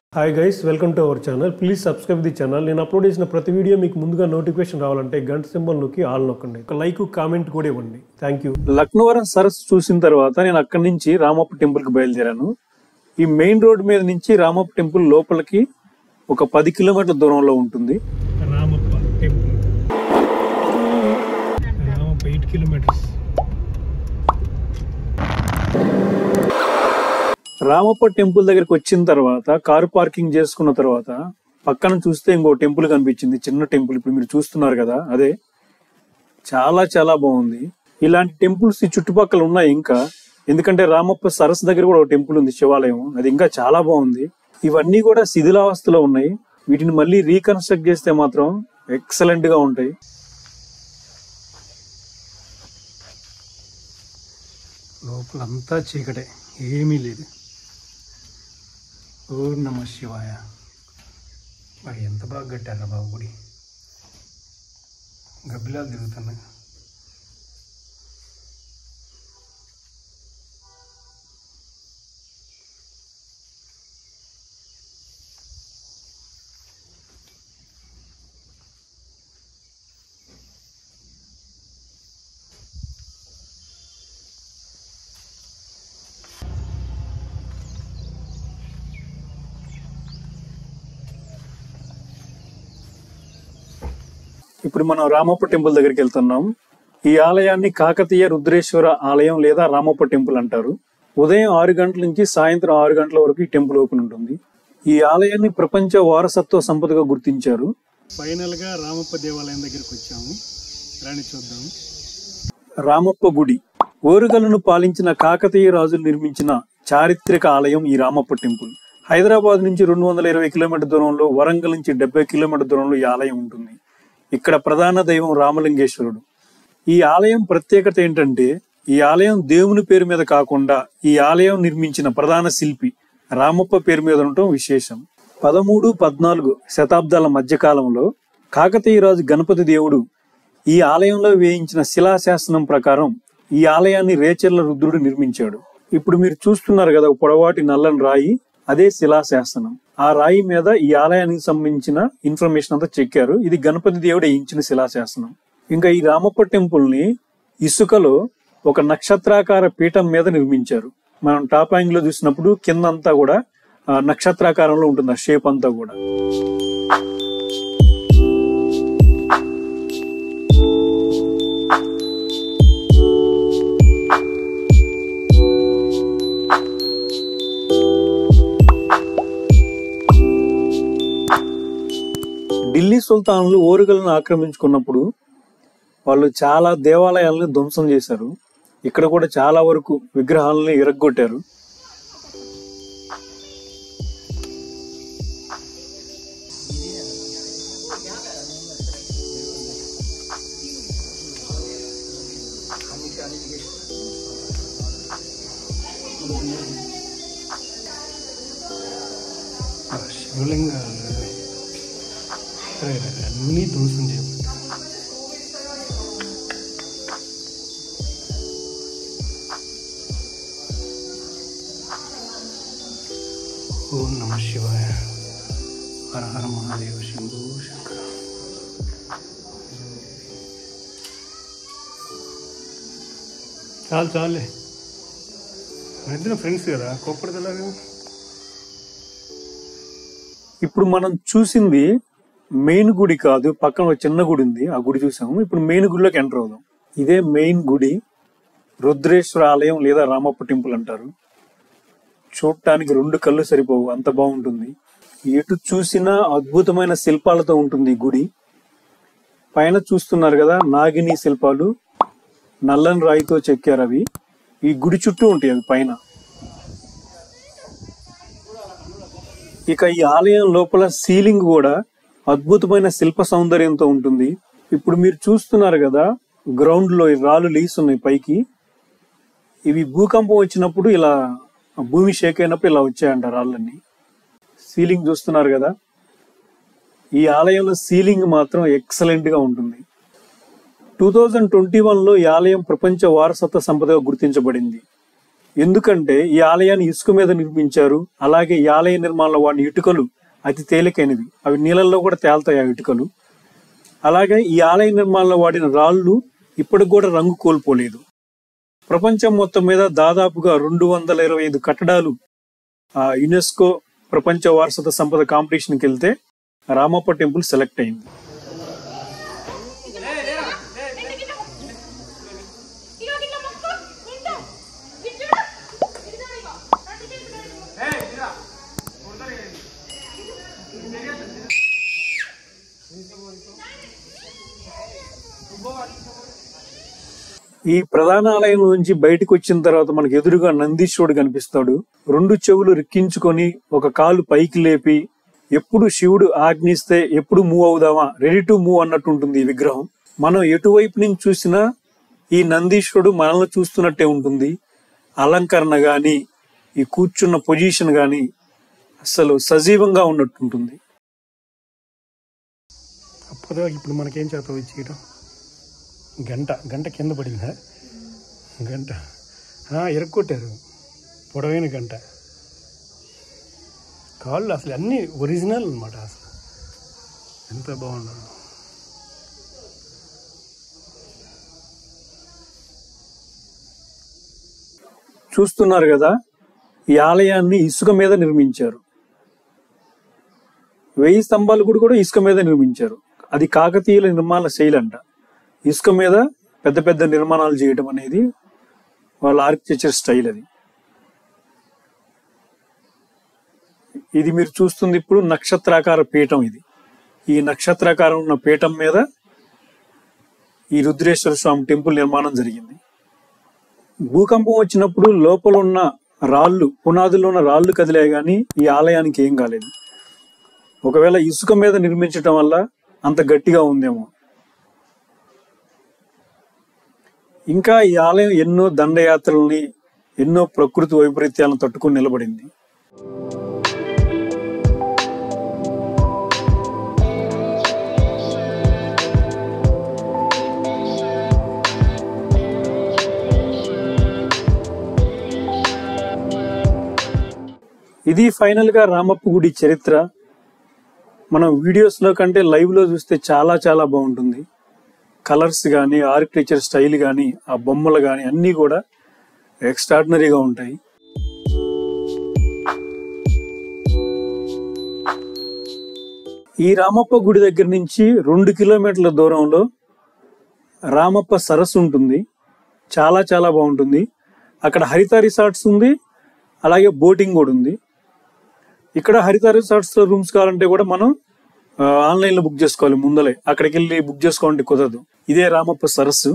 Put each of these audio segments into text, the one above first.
hi guys welcome to our channel please subscribe the channel నేను upload చేసిన ప్రతి video మీకు ముందుగా నోటిఫికేషన్ రావాలంటే గంట సింబల్ నొక్కి ఆల్ నొక్కండి ఒక లైక్ కామెంట్ కూడా ఇవ్వండి థ్యాంక్ యూ లక్నవరం సరస్సు చూసిన తర్వాత నేను అక్కడి నుంచి రామప్ప టెంపుల్ కి బయలుదేరాను ఈ మెయిన్ రోడ్ మీద నుంచి రామప్ప టెంపుల్ లోపలికి ఒక పది కిలోమీటర్ల దూరంలో ఉంటుంది Ramappa temple Ramappa eight kilometers Ramappa temple దగ్గరికి వచ్చిన తర్వాత కారు పార్కింగ్ చేసుకున్న తర్వాత పక్కన చూస్తే ఇంకో టెంపుల్ కనిపించింది చిన్న టెంపుల్ ఇప్పుడు మీరు చూస్తున్నారు కదా అదే చాలా చాలా బాగుంది ఇలాంటి టెంపుల్స్ ఈ చుట్టుపక్కల ఉన్నాయి ఇంకా ఎందుకంటే రామప్ప సరస్సు దగ్గర కూడా ఒక టెంపుల్ ఉంది శివాలయం అది ఇంకా చాలా బాగుంది ఇవన్నీ కూడా శిథిలావస్థలో ఉన్నాయి వీటిని మళ్ళీ రీకన్స్ట్రక్ట్ చేస్తే మాత్రం ఎక్సలెంట్ గా ఉంటాయి లోపలంతా చీకటే ఏమీ లేదు ఓ నమ శివాయ మరి ఎంత బాగా కట్టారా బాబు గుడి గబ్బిలా తిరుగుతున్నాయి ఇప్పుడు మనం రామప్ప టెంపుల్ దగ్గరికి వెళ్తున్నాం ఈ ఆలయాన్ని కాకతీయ రుద్రేశ్వర ఆలయం లేదా రామప్ప టెంపుల్ అంటారు ఉదయం ఆరు గంటల నుంచి సాయంత్రం ఆరు గంటల వరకు ఈ టెంపుల్ ఓపెన్ ఉంటుంది ఈ ఆలయాన్ని ప్రపంచ వారసత్వ సంపదగా గుర్తించారు ఫైనల్ గా రామప్ప దేవాలయం దగ్గరికి వచ్చాము రాని చూద్దాం రామప్ప గుడి ఓరుగలను పాలించిన కాకతీయ రాజులు నిర్మించిన చారిత్రక ఆలయం ఈ రామప్ప టెంపుల్ హైదరాబాద్ నుంచి రెండు వందల ఇరవై కిలోమీటర్ దూరంలో వరంగల్ నుంచి డెబ్బై కిలోమీటర్ దూరంలో ఈ ఆలయం ఉంటుంది ఇక్కడ ప్రధాన దైవం రామలింగేశ్వరుడు ఈ ఆలయం ప్రత్యేకత ఏంటంటే ఈ ఆలయం దేవుని పేరు మీద కాకుండా ఈ ఆలయం నిర్మించిన ప్రధాన శిల్పి రామప్ప పేరు మీద ఉండటం విశేషం పదమూడు పద్నాలుగు శతాబ్దాల మధ్యకాలంలో కాకతీయ రాజు గణపతి దేవుడు ఈ ఆలయంలో వేయించిన శిలాశాసనం ప్రకారం ఈ ఆలయాన్ని రేచెర్ల రుద్రుడు నిర్మించాడు ఇప్పుడు మీరు చూస్తున్నారు కదా ఒక పొడవాటి నల్లని రాయి అదే శిలాశాసనం ఆ రాయి మీద ఈ ఆలయానికి సంబంధించిన ఇన్ఫర్మేషన్ అంతా చెక్కారు ఇది గణపతి దేవుడు వేయించిన శిలాశాసనం ఇంకా ఈ రామప్ప టెంపుల్ ని ఇసుకలో ఒక నక్షత్రాకార పీఠం మీద నిర్మించారు మనం టాప్ యాంగిల్ లో చూసినప్పుడు కింద అంతా కూడా ఆ, నక్షత్రాకారంలో ఉంటుంది ఆ షేప్ అంతా కూడా ఢిల్లీ సుల్తాన్లు ఓరుగలను ఆక్రమించుకున్నప్పుడు వాళ్ళు చాలా దేవాలయాలను ధ్వంసం చేశారు ఇక్కడ కూడా చాలా వరకు విగ్రహాలను ఇరగ్గొట్టారు శివలింగాలు అన్నీ ధ్వంసం చేయబడ్డాయి ఓం నమ శివాయ హర హర మహాదేవ శంభు శంకర చాలు చాలే మన ఇద్దరం ఫ్రెండ్స్ కదా కోప్పడతలాగా ఇప్పుడు మనం చూసింది మెయిన్ గుడి కాదు పక్కన ఒక చిన్న గుడి ఉంది ఆ గుడి చూసాము ఇప్పుడు మెయిన్ గుడిలోకి ఎంటర్ అవుదాం ఇదే మెయిన్ గుడి రుద్రేశ్వర ఆలయం లేదా రామప్ప టెంపుల్ అంటారు చూడటానికి రెండు కళ్ళు సరిపోవు అంత బాగుంటుంది ఎటు చూసినా అద్భుతమైన శిల్పాలతో ఉంటుంది ఈ గుడి పైన చూస్తున్నారు కదా నాగిని శిల్పాలు నల్లని రాయితో చెక్కారు అవి ఈ గుడి చుట్టూ ఉంటాయి అవి పైన ఇక ఈ ఆలయం లోపల సీలింగ్ కూడా అద్భుతమైన శిల్ప సౌందర్యంతో ఉంటుంది ఇప్పుడు మీరు చూస్తున్నారు కదా గ్రౌండ్ లో ఈ రాళ్ళు లీస్ ఉన్నాయి పైకి ఇవి భూకంపం వచ్చినప్పుడు ఇలా భూమి షేక్ అయినప్పుడు ఇలా వచ్చాయంట రాళ్ళన్నీ సీలింగ్ చూస్తున్నారు కదా ఈ ఆలయంలో సీలింగ్ మాత్రం ఎక్సలెంట్ గా ఉంటుంది టూ థౌజండ్ ట్వంటీ వన్ లో ఈ ఆలయం ప్రపంచ వారసత్వ సంపదగా గుర్తించబడింది ఎందుకంటే ఈ ఆలయాన్ని ఇసుక మీద నిర్మించారు అలాగే ఈ ఆలయ నిర్మాణంలో వాడిన ఇటుకలు అతి తేలికైనవి అవి నీళ్ళల్లో కూడా తేలుతాయి ఆ ఇటుకలు అలాగే ఈ ఆలయ నిర్మాణంలో వాడిన రాళ్ళు ఇప్పటికి కూడా రంగు కోల్పోలేదు ప్రపంచం మొత్తం మీద దాదాపుగా రెండు వందల ఇరవై ఐదు కట్టడాలు ఆ యునెస్కో ప్రపంచ వారసత్వ సంపద కాంపిటీషన్కి వెళ్తే రామప్ప టెంపుల్ సెలెక్ట్ అయింది ఇగో గిట్ల మొక్కు ఇంటూ గిట్ల ఇదిగో ఇగో రెండు చేతులు ఈ ప్రధాన ఆలయం నుంచి బయటకు వచ్చిన తర్వాత మనకు ఎదురుగా నందీశ్వరుడు కనిపిస్తాడు రెండు చెవులు రిక్కించుకొని ఒక కాలు పైకి లేపి ఎప్పుడు శివుడు ఆజ్ఞిస్తే ఎప్పుడు మూవ్ అవుదామా రెడీ టు మూవ్ అన్నట్టు ఉంటుంది ఈ విగ్రహం మనం ఎటువైపు నుంచి చూసినా ఈ నందీశ్వరుడు మనల్ని చూస్తున్నట్టే ఉంటుంది అలంకరణ గాని ఈ కూర్చున్న పొజిషన్ గాని అసలు సజీవంగా ఉన్నట్టుంటుంది అప్పుడు ఇప్పుడు మనకేం చేస్తావు చేయడం గంట గంట కింద పడిందా గంట ఆ, ఇరక్కొట్టారు పొడవైన గంట కాళ్ళు అసలు అన్నీ ఒరిజినల్ అన్నమాట అసలు ఎంత బాగుండదు చూస్తున్నారు కదా ఈ ఆలయాన్ని ఇసుక మీద నిర్మించారు వెయ్యి స్తంభాలు కూడా కూడా ఇసుక మీద నిర్మించారు అది కాకతీయుల నిర్మాణ శైలి అంట ఇసుక మీద పెద్ద పెద్ద నిర్మాణాలు చేయడం అనేది వాళ్ళ ఆర్కిటెక్చర్ స్టైల్ అది ఇది మీరు చూస్తుంది ఇప్పుడు నక్షత్రాకార పీఠం ఇది ఈ నక్షత్రాకారం ఉన్న పీఠం మీద ఈ రుద్రేశ్వర స్వామి టెంపుల్ నిర్మాణం జరిగింది భూకంపం వచ్చినప్పుడు లోపల ఉన్న రాళ్ళు పునాదుల్లో ఉన్న రాళ్ళు కదిలే గాని ఈ ఆలయానికి ఏం కాలేదు ఒకవేళ ఇసుక మీద నిర్మించటం వల్ల అంత గట్టిగా ఉందేమో ఇంకా ఈ ఆలయం ఎన్నో దండయాత్రల్ని ఎన్నో ప్రకృతి వైపరీత్యాలను తట్టుకుని నిలబడింది ఇది ఫైనల్ గా రామప్ప గుడి చరిత్ర మనం వీడియోస్ లో కంటే లైవ్ లో చూస్తే చాలా చాలా బాగుంటుంది కలర్స్ కానీ ఆర్కిటెక్చర్ స్టైల్ కానీ ఆ బొమ్మలు కానీ అన్నీ కూడా ఎక్స్ట్రాడినరీగా ఉంటాయి ఈ రామప్ప గుడి దగ్గర నుంచి రెండు కిలోమీటర్ల దూరంలో రామప్ప సరస్సు ఉంటుంది చాలా చాలా బాగుంటుంది అక్కడ హరిత రిసార్ట్స్ ఉంది అలాగే బోటింగ్ కూడా ఉంది ఇక్కడ హరిత రిసార్ట్స్ లో రూమ్స్ కావాలంటే కూడా మనం ఆన్లైన్ లో బుక్ చేసుకోవాలి ముందలే అక్కడికి వెళ్ళి బుక్ చేసుకోవాలంటే కుదరదు ఇదే రామప్ప సరస్సు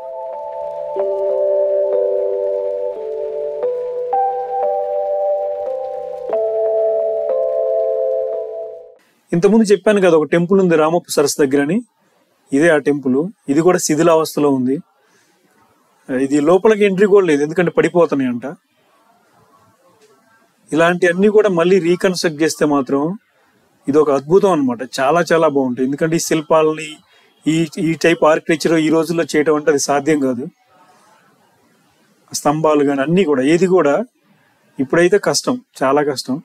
ఇంతకుముందు చెప్పాను కదా ఒక టెంపుల్ ఉంది రామప్ప సరస్సు దగ్గరని ఇదే ఆ టెంపుల్ ఇది కూడా శిథిలావస్థలో ఉంది ఇది లోపలికి ఎంట్రీ కూడా లేదు ఎందుకంటే పడిపోతున్నాయి అంట ఇలాంటివన్నీ కూడా మళ్ళీ రీకన్స్ట్రక్ట్ చేస్తే మాత్రం ఇది ఒక అద్భుతం అన్నమాట చాలా చాలా బాగుంటుంది ఎందుకంటే ఈ శిల్పాలని ఈ ఈ టైప్ ఆర్కిటెక్చర్ ఈ రోజుల్లో చేయటం అంటే అది సాధ్యం కాదు స్తంభాలు కానీ అన్నీ కూడా ఏది కూడా ఇప్పుడైతే కష్టం చాలా కష్టం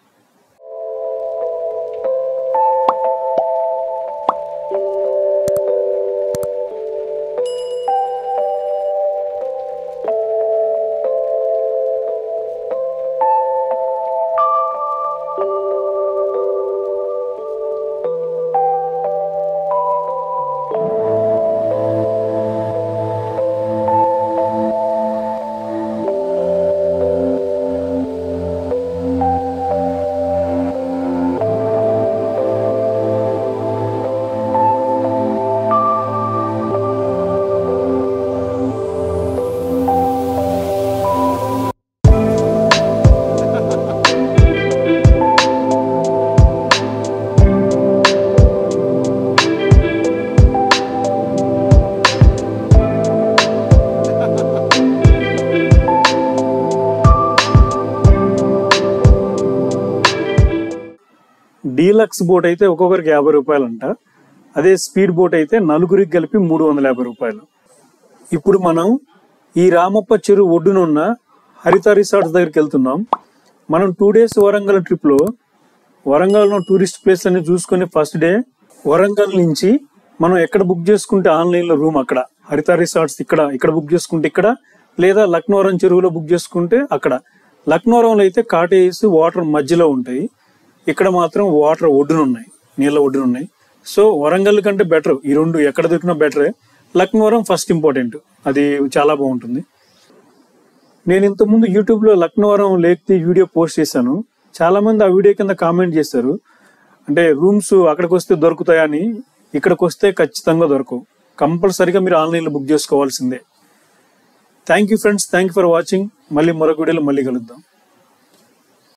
డీలక్స్ బోట్ అయితే ఒక్కొక్కరికి యాభై రూపాయలు అంట అదే స్పీడ్ బోట్ అయితే నలుగురికి కలిపి మూడు వందల యాభై రూపాయలు ఇప్పుడు మనం ఈ రామప్ప చెరువు ఒడ్డునున్న హరిత రిసార్ట్స్ దగ్గరికి వెళ్తున్నాం మనం టూ డేస్ వరంగల్ ట్రిప్ లో వరంగల్లో టూరిస్ట్ ప్లేస్ అన్ని చూసుకుని ఫస్ట్ డే వరంగల్ నుంచి మనం ఎక్కడ బుక్ చేసుకుంటే ఆన్లైన్ లో రూమ్ అక్కడ హరిత రిసార్ట్స్ ఇక్కడ ఇక్కడ బుక్ చేసుకుంటే ఇక్కడ లేదా లక్నవరం చెరువులో బుక్ చేసుకుంటే అక్కడ లక్నవరంలో అయితే కాటేజెస్ వాటర్ మధ్యలో ఉంటాయి ఇక్కడ మాత్రం వాటర్ ఒడ్డున ఉన్నాయి నీళ్ళ ఒడ్డున ఉన్నాయి సో వరంగల్ కంటే బెటర్ ఈ రెండు ఎక్కడ దొరికినా బెటరే లక్నవరం ఫస్ట్ ఇంపార్టెంట్ అది చాలా బాగుంటుంది నేను ఇంతకుముందు యూట్యూబ్ లో Laknavaram lake the video post చేశాను చాలా మంది ఆ వీడియో కింద కామెంట్ చేశారు అంటే రూమ్స్ అక్కడికి వస్తే దొరుకుతాయని ఇక్కడికి వస్తే ఖచ్చితంగా దొరకవు కంపల్సరీగా మీరు ఆన్లైన్ లో బుక్ చేసుకోవాల్సిందే thank you friends thank you for watching మళ్ళీ మరొక వీడియోలో మళ్ళీ కలుద్దాం